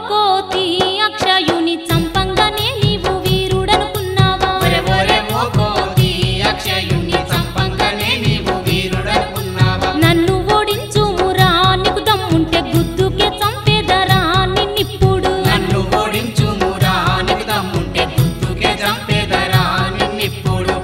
కోతి అక్షయుని చంపంగానే నీవు వీరుడనుకున్నావా ఒరే ఒరే ఓ కోతి అక్షయుని చంపంగానే నీవు వీరుడనుకున్నావా నన్ను ఓడించుమురా నీకు దమ్ముంటే గుద్దుకే చంపేదరా నిన్నిప్పుడు నన్ను ఓడించుమురా నీకు దమ్ముంటే గుర్తుకే చంపేదరా నిన్నిప్పుడు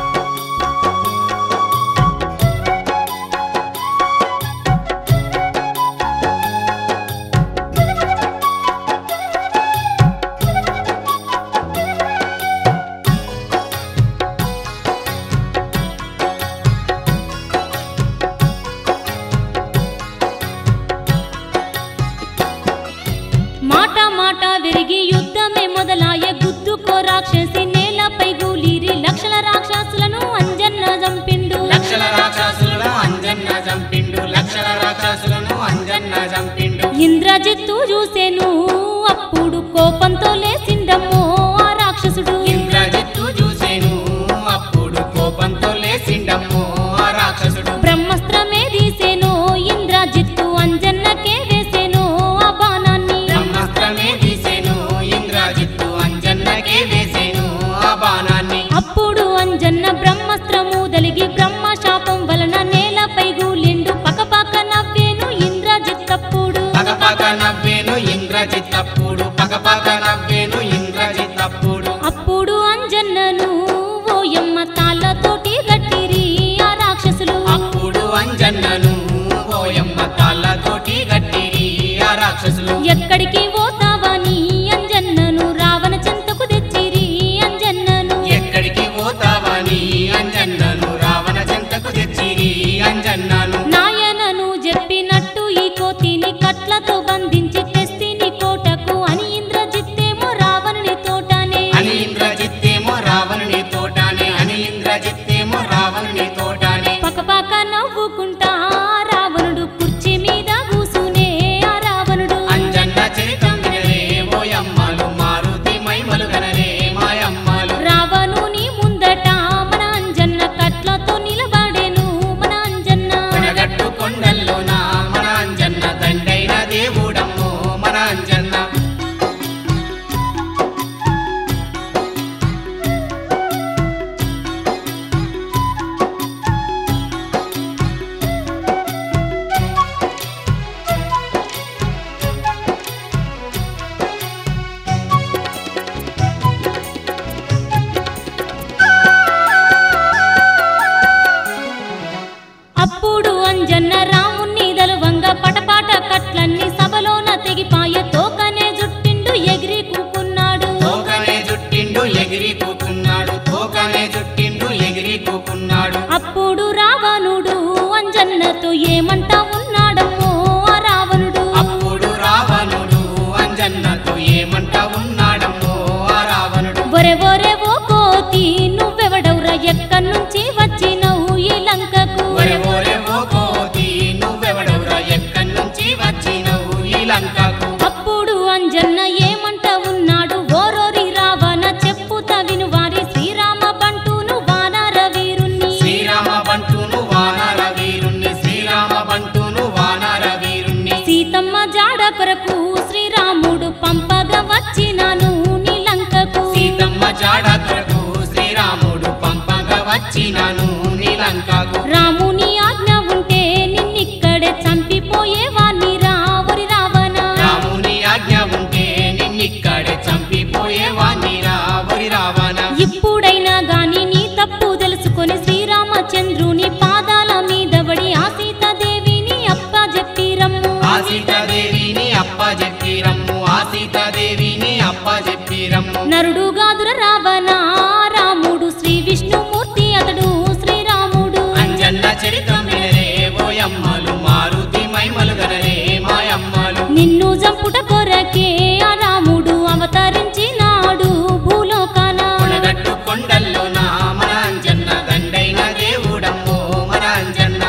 మాట మాట విరిగి యుద్ధమే మొదలాయ గుద్దుకో రాక్షసి నేలపై గూలిరి లక్షల రాక్షసులను అంజన్న చంపిండు లక్షల రాక్షసులను అంజన్న చంపిండు లక్షల రాక్షసులను అంజన్న చంపిండు ఇంద్రజిత్తు చూసెను అప్పుడు కోపంతో లేచిండమ్మో ఆ రాక్షసుడు ఇంద్రజిత్తు చూసేను అప్పుడు కోపంతో లేచిండమ్మో ఆ రాక్షసుడు బ్రహ్మస్త్రమే తీసెను ఇంద్రజిత్తు అంజన్నకే వేసెను ఆ బాణాన్ని బ్రహ్మాస్త్రమే తీసేను ఇంద్రజిత్తు అంజన్నకే వేసేను ఆ బాణాన్ని అప్పుడు అంజన్న బ్రహ్మస్త్రము దలిగి బ్రహ్మ శాపం వలన నేలపై గూలిండు పకపక నవ్వేను ఇంద్రజిత్తప్పుడు పగపగ నవ్వేను ఇంద్రజిత్తప్పుడు పగపగ నవ్వేను ఇంద్రజిత్తప్పుడు అప్పుడు అంజన్నను ఓయమ్మ తాళ్ళతోటి గట్టిరి ఆ రాక్షసులు అప్పుడు అంజన్నను ఓయమ్మ తాళ్ళతోటి గట్టిరి ఆ రాక్షసులు ఎక్కడికి పోతావని అంజన్నను రావణ చెంతకు తెచ్చిరి అంజన్నను ఎక్కడికి పోతావని అంజన్నను రావణ చెంతకు తెచ్చిరి అంజన్నను నాయనను చెప్పినట్టు ఈ కోతిని కట్లతో బంధించి తెస్తిని కోటకు అని ఇంద్రజిత్తేమో రావణుని తోటనే అని ఇంద్రజిత్తేమో రావణుని తోటానే అని ఇంద్రజిత్తేమో రావణుని తోటానే పకపక నవ్వుకుంటా రావణుడు కుర్చీ మీద కూసునే ఆ రావణుడు అంజన్న చరితం వినరే ఓయమ్మలు మారుతి మైమలు గనరే మాయమ్మలు రావణుని ముందట మన అంజన్న కట్లతో నిలబడేను మన అంజన్న కొనగట్టు కొండల్లోన మన అంజన్న దండైన దేవుడమ్మో మన అంజన్న అప్పుడు అంజన్న రాముణ్ణి దలువంగ పటపాట కట్లన్నీ సభలోన తెగిపాయ తోకనే జుట్టిండు ఎగిరి కూకున్నాడు తోకనే జుట్టిండు ఎగిరి కూకున్నాడు తోకనే జుట్టిండు ఎగిరి కూకున్నాడు అప్పుడు రావణుడు అంజన్నతో ఏమంటా ఉన్నాడమ్మో ఆ రావణుడు అప్పుడు రావణుడు అంజన్నతో ఏమంట ఉన్నాడమ్మో ఆ రావణుడు ఒరే ఒరే ఓ కోతి నువ్వెవడవురా ఎక్కడి నుంచి వచ్చినవు ఈ లంకకు ఒరే ఒరే ఓ కోతి నువ్వెవడవురా ఎక్కడి నుంచి వచ్చినవు ఈ లంకకు అప్పుడు అంజన్న ఏమంట ఉన్నాడు ఓరోరి రావణ చెప్పుతా విను వారి శ్రీరామ బంటును వానర వీరుణ్ణి శ్రీరామ బంటును వానర వీరుణ్ణి శ్రీరామ బంటును వానర వీరుణ్ణి సీతమ్మ జాడ కొరకు శ్రీరాముడు పంపగా వచ్చినాను నీ లంకకు సీతమ్మ జాడ కొరకు శ్రీరాముడు పంపగా వచ్చినాను నీ లంకకు రాముని ఆజ్ఞ ఉంటే నిన్నిక్కడే చంపిపోయేవాణ్ణి రావురి రావణ రాముని ఆజ్ఞ ఉంటే నిన్నిక్కడే చంపిపోయేవాణ్ణి రావరి రావణ ఇప్పుడైనా గాని నీ తప్పు తెలుసుకొని శ్రీరామచంద్రుని పాదాల మీద పడి ఆ సీతాదేవిని అప్ప చెప్పిరమ్ము ఆ సీతాదేవిని అప్ప చెప్పిరమ్ము ఆ సీతాదేవిని అప్ప చెప్పిరమ్ము నరుడు గాదుర రావణ రాముడు శ్రీ విష్ణుమూర్తి అతడు శ్రీరాముడు అంజన్న చరితం వినరే ఓయమ్మలు మారుతి మైమలు గనరే మాయమ్మలు నిన్ను జంపుట కొరకే ఆ రాముడు అవతరించినాడు భూలోకాన కొనగట్టు కొండల్లో నా మన అంజన్న దండైన దేవుడమ్మో మన అంజన్న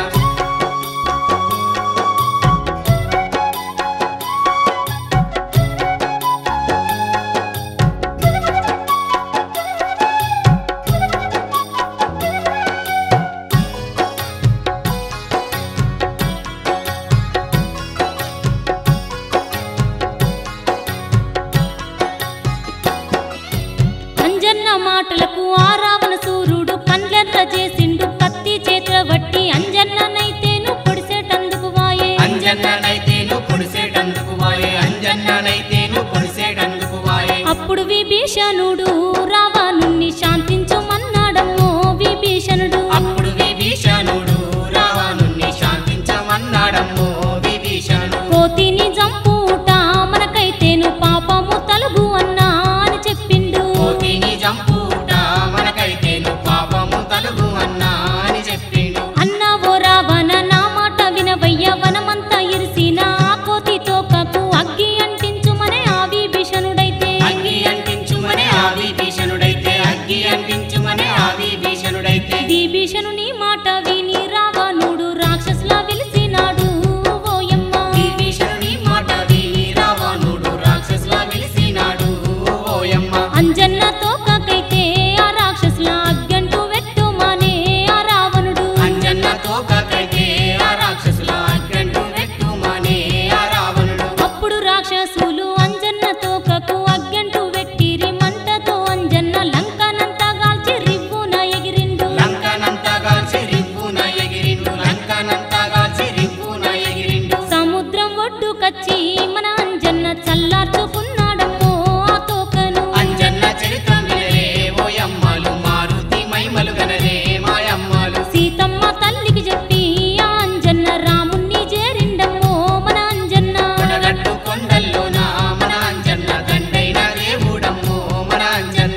అంజన్ననైతేను కొలిసేటందుకు వాయే అప్పుడు విభీషణుడు రావణుణ్ణి శాంతించుమన్నాడమ్మో విభీషణుడు అప్పుడు విభీషణుడు రావణుణ్ణి శాంతించమన్నాడమ్మో విభీషణుడు కోతిని జంపుట మనకైతేను పాపము తలుగు అన్నా అని చెప్పిండు కోతిని చంపుట మనకైతేను పాపము తలుగు అన్నా అని చెప్పిండు అన్నవో రావణ నా మాట వినవయ్య వనమంతా ఇరిసిన ఆ కోతి తోకకు అగ్గి అంటించుమనే ఆ విభీషణుడైతే అగ్గి అంటించుమనే ఆ విభీషణుడైతే అగ్గి అంటించుమనే ఆ విభీషణుడైతే విభీషణుని మాట విని రావణుడు రాక్షసులా వెలిసినాడు ఓయమ్మ విభీషణుని మాట విని రావణుడు రాక్షసులా వెలిసినాడు ఓయమ్మ అంజన్న తోకకైతే ఆ రాక్షసుల అగ్గంటూ వెట్టుమానే ఆ రావణుడు అంజన్న తోకకైతే ఆ రాక్షసుల అగ్గంటు వెట్టుమనే ఆ రావణుడు అప్పుడు రాక్షసులు అంజన్న తోకకు అగ్గంటూ వెట్టిరి మంటతో అంజన్న లంకనంతా గాల్చి రివ్వున ఎగిరిండు లంకనంతా గాల్చి రివ్వున ఎగిరిండు లంకనంతా గాల్చి రివ్వున ఎగిరిండు సముద్రం ఒడ్డుకచ్చి మన అంజన్న చల్లార్చుకున్నాడమ్మో ఆ తోకను అంజన్న చరిత్రం వినరే ఓయమ్మలు మారుతి మైమలు గనరే మాయమ్మలు సీతమ్మ తల్లికి చెప్పి ఆ అంజన్న రాముణ్ణి చేరిండమ్మో మన అంజన్న కొడగట్టు కొండల్లోన మన అంజన్న దండైన దేవుడమ్మో మన అంజన్న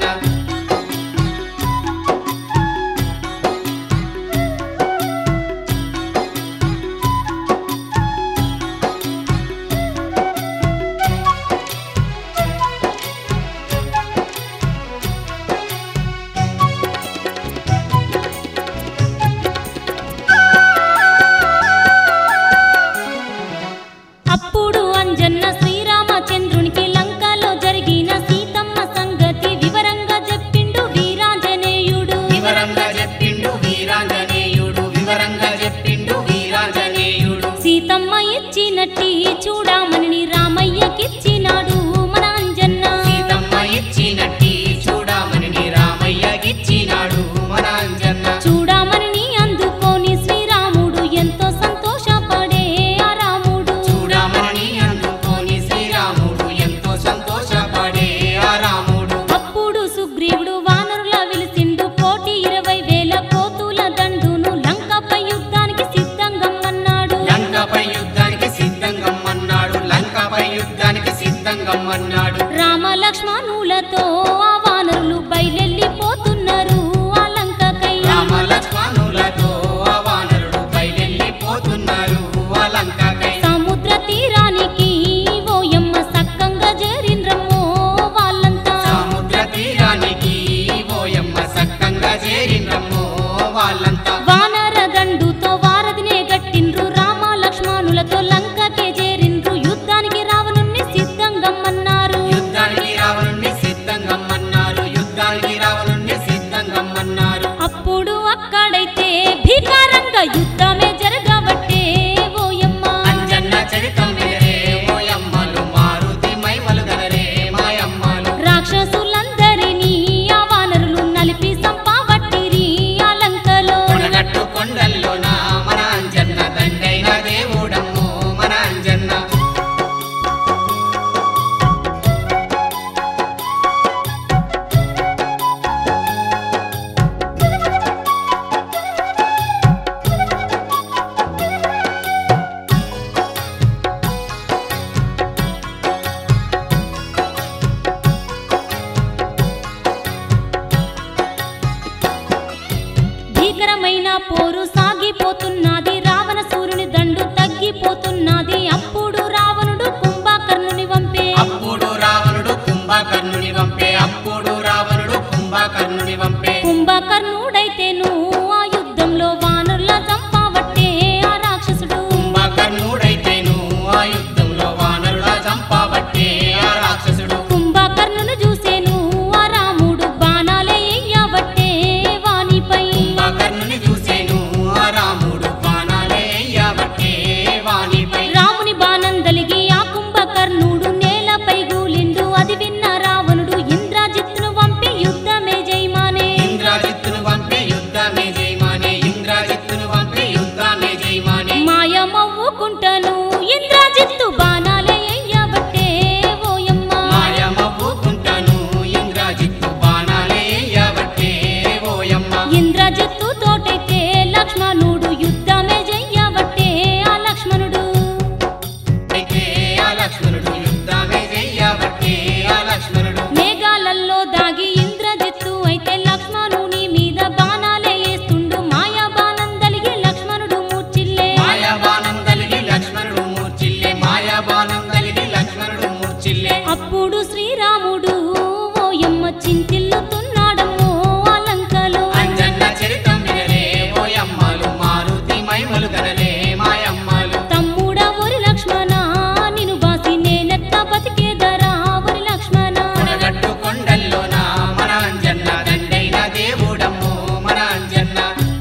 అప్పుడు అంజన్న శ్రీరామచంద్రునికి లంకలో జరిగిన సీతమ్మ సంగతి వివరంగా చెప్పిండు వీరాంజనేయుడు వివరంగా చెప్పిండు వీరాంజనేయుడు వివరంగా చెప్పిండు వీరాంజనేయుడు సీతమ్మ ఇచ్చినట్టి చూడమని రామయ్యకిచ్చినాడు మన అంజన్న సీతమ్మ ఇచ్చినట్టి చూడమని రామయ్యకిచ్చినాడు మన అంజన్న చూడమని అందుకొని శ్రీరాముడు ఎంతో సంతోషపడే ఆ రాముడు చూడమని అందుకోని శ్రీరాముడు ఎంతో సంతోషపడే ఆ రాముడు అప్పుడు సుగ్రీవుడు వానరుల వెలిసిండు కోటి ఇరవై వేల కోతుల దండును లంకపై యుద్ధానికి సిద్ధంగమ్మన్నాడు లంకపై యుద్ధానికి సిద్ధంగమ్మన్నాడు లంకపై యుద్ధానికి సిద్ధంగమ్మన్నాడు రామ లక్ష్మణులతో ఆ వానరులు బయలెళ్ళిపోతున్నారు ఆ లంకకై రామ లక్ష్మణులతో ఆ వానరుడు బయలెళ్ళిపోతున్నారు ఆ లంకకై సముద్ర తీరానికి ఓయమ్మ సక్కంగా చేరిండ్రమ్మో వాళ్ళంతా సముద్ర తీరానికి ఓయమ్మ సక్కంగా చేరినమ్మో వాళ్ళంతా వానర దండుతో వారధినే గట్టిండ్రు రామ లక్ష్మణులతో లంకకే చేరిండ్రు యుద్ధానికి రావణుణ్ణి సిద్ధంగమ్మన్నారు యుద్ధానికి రావణుణ్ణి సిద్ధంగమ్మన్నారు యుద్ధానికి రావణుణ్ణి సిద్ధంగమ్మన్నారు అప్పుడు శ్రీరాముడు ఓయమ్మ చింతిల్లుతున్నాడమ్మో అలంకలో అంజన్న చరితం వినలే ఓయమ్మలు మారుతి మైమలు గనలే మాయమ్మలు తమ్ముడ ఒరి లక్ష్మణ నిను బాసి నేనెట్ట బతికేదరా ఒరి లక్ష్మణ కొనగట్టు కొండల్లోన మన అంజన్న దండైన దేవుడమ్మో మన అంజన్న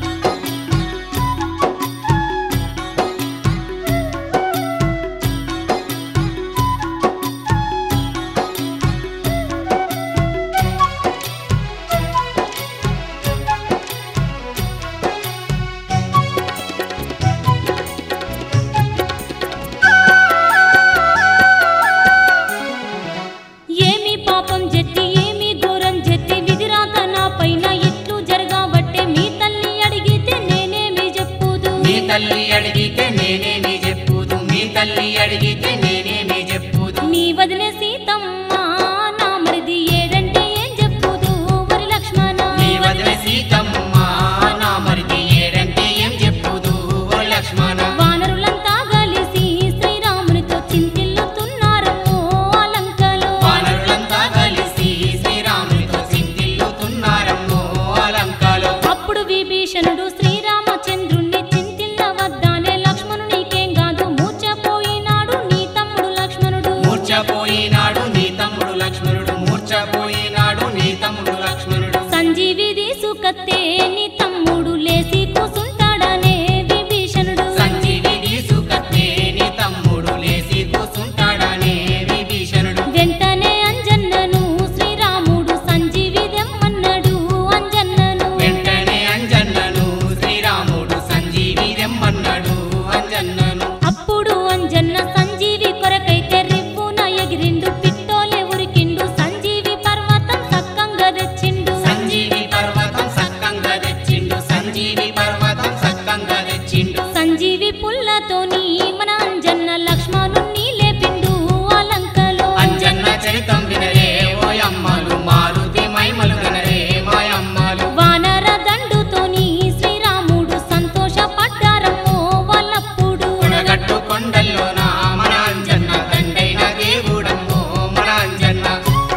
ఏమి పాపం జెత్తి ఏమి ఘోరం జెత్తి విధిరాత నా పైన ఇట్లు జరగాబట్టే మీ తల్లి అడిగితే నేనేమి చెప్పుదు మీ తల్లి అడిగితే నేనేమి చెప్పుదు మీ తల్లి అడిగితే నేనేమి చెప్పుదు మీ వదిలే సీతమ్మ నా మరిది ఏడంటే ఏం చెప్పుదు ఒరి లక్ష్మణ నీ వదిన సీతమ్మ నా మరిది ఏడంటే ఏం చెప్పుదు ఓ లక్ష్మణ వానరులంతా కలిసి శ్రీరామునితో చింతిల్లుతున్నారమ్మో అలంకలో వానరులంతా కలిసి శ్రీరామునితో చింతిల్లుతున్నారమ్మో అలంకాలో అప్పుడు విభీషణుడు శ్రీరామచంద్రుణ్ణి చింతిల్ల వద్దానే లక్ష్మణునికేం కాదు మూర్చపోయినాడు నీ తమ్ముడు లక్ష్మణుడు మూర్చపోయినాడు నీ తమ్ముడు లక్ష్మణుడు మూర్చపోయినాడు నీ తమ్ముడు లక్ష్మణుడు సంజీవి తీసుకత్తే నీ తమ్ముడు లేసి కూసుంటాడనే విభీషణుడు సంజీవి తీసుకత్తే నీ తమ్ముడు లేసి కూసుంటాడనే విభీషణుడు వెంటనే అంజన్నను శ్రీరాముడు సంజీవి దెమ్మన్నాడు అంజన్నను వెంటనే అంజన్నను శ్రీరాముడు సంజీవి రెమ్మన్నాడు అంజన్నను అప్పుడు అంజన్న సంజీవి కొరకైతే రివ్వున ఎగిరిండు పిట్టోలే ఉరికిండు సంజీవి పర్వతం సక్కంగా తెచ్చిండు సంజీవి పర్వతం సక్కంగా తెచ్చిండు సంజీవి పర్వతం సక్కంగా తెచ్చిండు సంజీవి పుల్లతోని మన అంజన్న లక్ష్మణుణ్ణి లేపిండు అలంకలో అంజన్న చరితం వినరే ఓయమ్మలు మారుతి మైమలు గనరే మాయమ్మలు వానర దండుతోని శ్రీరాముడు సంతోషపడ్డారమ్మో వాళ్ళప్పుడు కొనగట్టు కొండల్లోన మన అంజన్న దండైన దేవుడమ్మో మన అంజన్న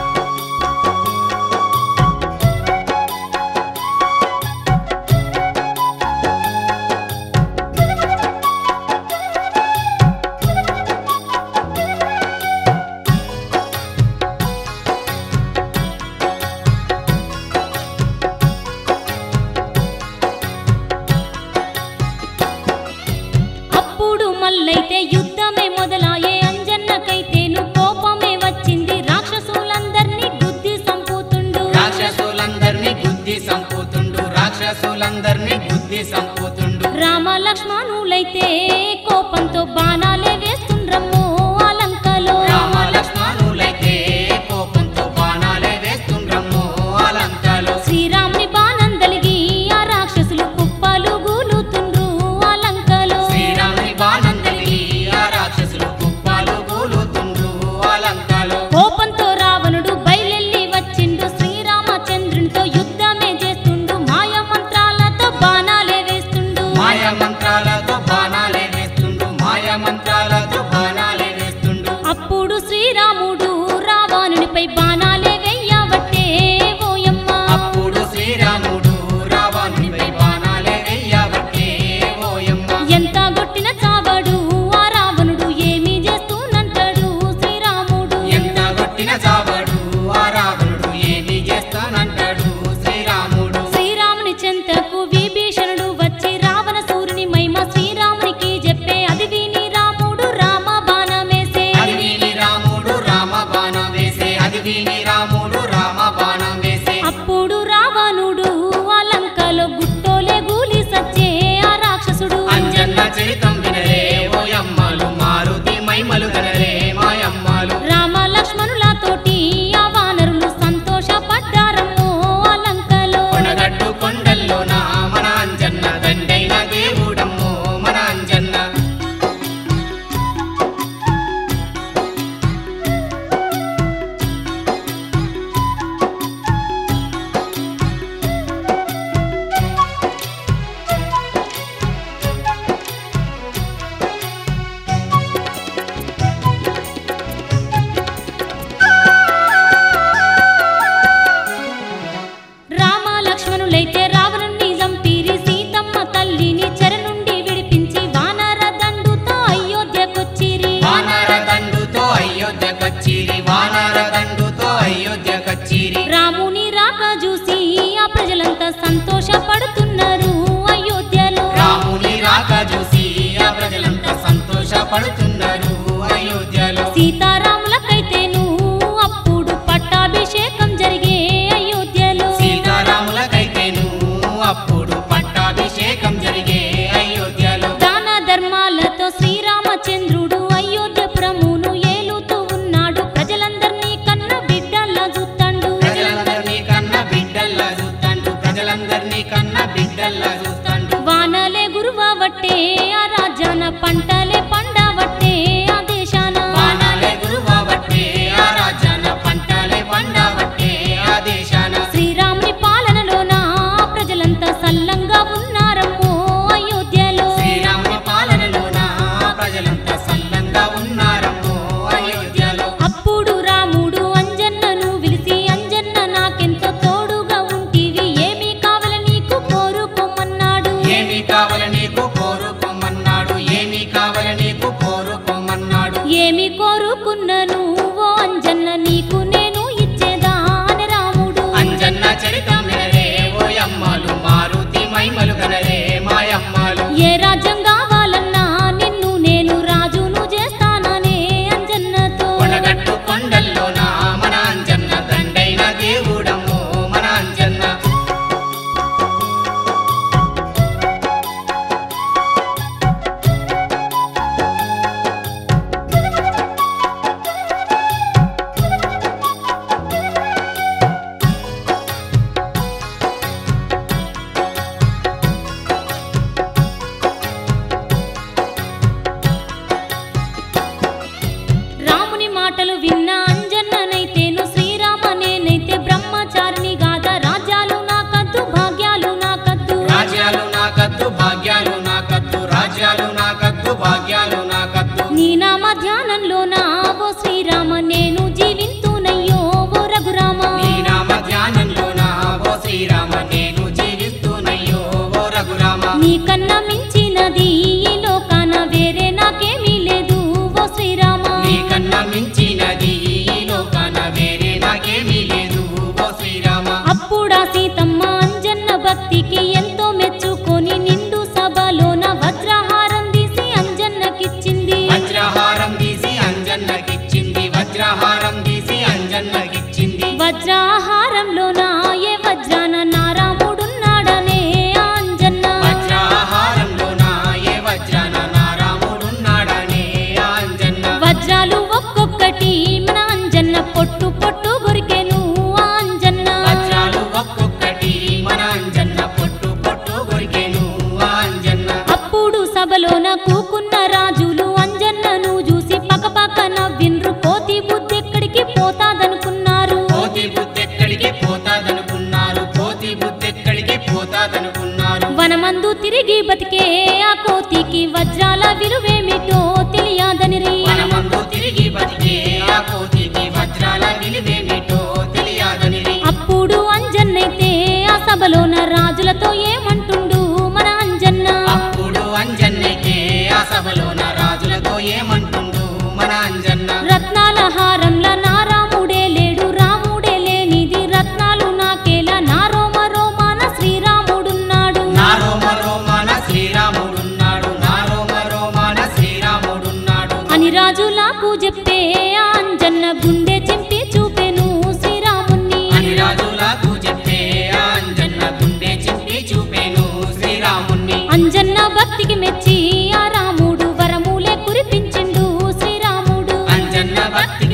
అప్పుడు మల్లైతే యుద్ధమే మొదలాయే అంజన్నకైతేను కోపమే వచ్చింది రాక్షసులందర్నీ బుద్ధి సంపుతుండు రాక్షసులందరినీ బుద్ధి సంపుతుండు రాక్షసులందరినీ బుద్ధి సంపుతుండు రామ లక్ష్మణులైతే కోపంతో బాణాలే వేస్తుండ్రమ్మో అలంకలో రామ లక్ష్మణులైతే కోపంతో బాణాలే వేస్తుండ్రమ్మో అలంకాలో శ్రీరాముని బాణం తలిగి ఆ రాక్షసులు కుప్పలు గూలుతుండ్రు అలంకలో శ్రీరాముని బాణం తగిలి ఆ రాక్షసులు కుప్పాలు కూలుతుండ్రు అలంకాలో కోపంతో రావణుడు బయలెల్లి వచ్చిండు శ్రీరామచంద్రునితో యుద్ధమే చేస్తుండు మాయ మంత్రాలతో బాణాలే వేస్తుండు మాయ మంత్రాలతో బాణాలే వేస్తుండు మాయ మంత్రాలతో బాణాలే వేస్తుండు అప్పుడు శ్రీరాముడు రావణునిపై బాణాలే వెయ్యబట్టే ఓయమ్మ అప్పుడు శ్రీరాముడు రావణునిపై బాణాలే వెయ్యబట్టే ఓయమ్మ ఎంత గొట్టిన చావడు ఆ రావణుడు ఏమి చేస్తూనంటాడు శ్రీరాముడు ఎంత కొట్టిన చావడు ఆ రావణుడు ఏమి చేస్తానంటాడు శ్రీరాముడు శ్రీరాముని చెంతకు విభీషణుడు వచ్చి రావణ సూర్యుని మహిమ శ్రీరామునికి చెప్పే అది విని రాముడు రామ బాణమేసే అది విని రాముడు రామ బాణం వేసే అది విని రాముడు రామ బాణం వేసే అప్పుడు రావణుడు అలంకలో గుట్టోలే గూలి సచ్చే ఆ రాక్షసుడు అంజన్న చరితం వినరే ఓయమ్మలు మారుతి మైమలు గనరే మాయమ్మలు రామ లక్ష్మణులతోటి ఆ వానరులు సంతోషపడ్డారమ్మో అలంకలో కొనగట్టు కొండల్లోన మన అంజన్న దండైన దేవుడమ్మో మన అంజన్న పడుతున్నారు అయోధ్యలో సీతారాములకైతేను అప్పుడు పట్టాభిషేకం జరిగే అయోధ్యలో సీతారాములకైతేను అప్పుడు పట్టాభిషేకం జరిగే అయోధ్యలో దాన ధర్మాలతో శ్రీరామచంద్రుడు అయోధ్యపురమును ఏలుతూ ఉన్నాడు ప్రజలందరినీ కన్న బిడ్డల్లా చూస్తాడు ప్రజలందరినీ కన్న బిడ్డల్లా చూస్తాండు ప్రజలందరినీ కన్న బిడ్డల్లా చూస్తాండు వానలే గురువవట్టే ఆ రాజ్యాన పంటలే పండవట్టే ఆ దేశాన వానాలే గురువబట్టే ఆ రాజ్యాన పంటలే పండబట్టే ఆ దేశాన శ్రీరాముని పాలనలోన ప్రజలంతా సల్లంగా ఉన్నారమ్మో అయోధ్యలో శ్రీరాముని పాలనలోన ప్రజలంతా సల్లంగా ఉన్నారమ్మో అయోధ్యలో అప్పుడు రాముడు అంజన్నను పిలిచి అంజన్న నాకెంతో తోడుగా ఉంటివి ఏమీ కావాల నీకు కోరుకోమన్నాడు ఏమి కావల నీకు కోరుకోమన్నాడు ఏమి కావల నీకు కోరుకోమన్నాడు ఏమి కోరుకున్నను ఓ అంజన్న నీకు నేను ఇచ్చేదా అని రాముడు అంజన్న చరితం వినరే ఓయమ్మలు మారుతి మైమలు గనరే మాయమ్మలు ఏ రాజ్యం కావాలన్నా నిన్ను నేను రాజును చేస్తాననే అంజన్నతో కొనగట్టు కొండల్లోన మన అంజన్న దండైన దేవుడమ్మో మన అంజన్న రాముని మాటలు విన్న అంజన్ననైతేను శ్రీరామనేనైతే బ్రహ్మచారిని గాదా రాజ్యాలు నాకద్దు భాగ్యాలు నాకద్దు రాజ్యాలు నాకద్దు భాగ్యాలు నాకద్దు రాజ్యాలు నాకద్దు భాగ్యాలు నాకద్దు నీ నామ ధ్యానంలో నా ఓ శ్రీరామ నేను జీవింతునయ్యో ఓ రఘురామ నీ నామ ధ్యానంలోన ఓ శ్రీరామ నేను జీవిస్తూనయ్యో ఓ రఘురామ నీకన్నా మించినది ఈ లోకాన వేరే నాకేమీ లేదు ఓ శ్రీరామ నీకన్నా మించినది ఈ లోకాన వేరే నాకేమీ లేదు ఓ శ్రీరామ అప్పుడా సీతమ్మ అంజన్న భక్తికి ఎంతో మెచ్చుకొని నిండు సభలోన వజ్రహారం తీసి అంజన్నకిచ్చింది వజ్రహారం తీసి అంజన్నకిచ్చింది వజ్రహారం తీసి అంజన్నకిచ్చింది వజ్రహారంలోన ఏ వజ్రాన నారాముడున్నాడనే ఆ అంజన్న వజ్రహారంలోన ఏ వజ్రాన నారాముడున్నాడనే ఆ అంజన్న వజ్రాలు ఒక్కొక్కటి మన అంజన్న పొట్టు పొట్టు గురికెను ఆ అంజన్న వజ్రాలు ఒక్కొక్కటి మన అంజన్న పొట్టు పొట్టు కొరికేను ఆ అంజన్న అప్పుడు సభలోన కూకున్న రాజులు అంజన్నను చూసి పకపక నవ్విండ్రు కోతి బుద్ధి ఎక్కడికి పోతాదనుకున్నారు కోతి బుద్ధెక్కడికి పోతాదనుకున్నారు కోతి బుద్ధెక్కడికి పోతాదనుకున్నారు వనమందు తిరిగి బతికే ఆ కోతికి వజ్రాల విలువేమిటో తెలియదని మనమందు తిరిగి బతికే ఆ కోతికి వజ్రాల విలువేమిటో తెలియదని అప్పుడు అంజన్నైతే ఆ సభలోన రాజులతో ఏమంటుండు మన అంజన్న అప్పుడు అంజన్నైతే ఆ సభలోన రాజులతో ఏమంటుండు మన అంజన్న రత్నాల హారంల నా రాముడే లేడు రాముడే లేనిది రత్నాలు నాకేలా నా రోమ రోమాన శ్రీరాముడున్నాడు నా రోమ రోమాన శ్రీరాముడున్నాడు నా రోమ రోమాన శ్రీరాముడున్నాడు అని రాజులకు చెప్పే ఆ అంజన్న గుండె చింపి చూపెను శ్రీరాముణ్ణి అని రాజులకు చెప్పే ఆ అంజన్న గుండె చింపి చూపేను శ్రీరాముణ్ణి అంజన్న భక్తికి మెచ్చి ఆ రాముడు వరములే కురిపించిండు శ్రీరాముడు అంజన్న భక్తి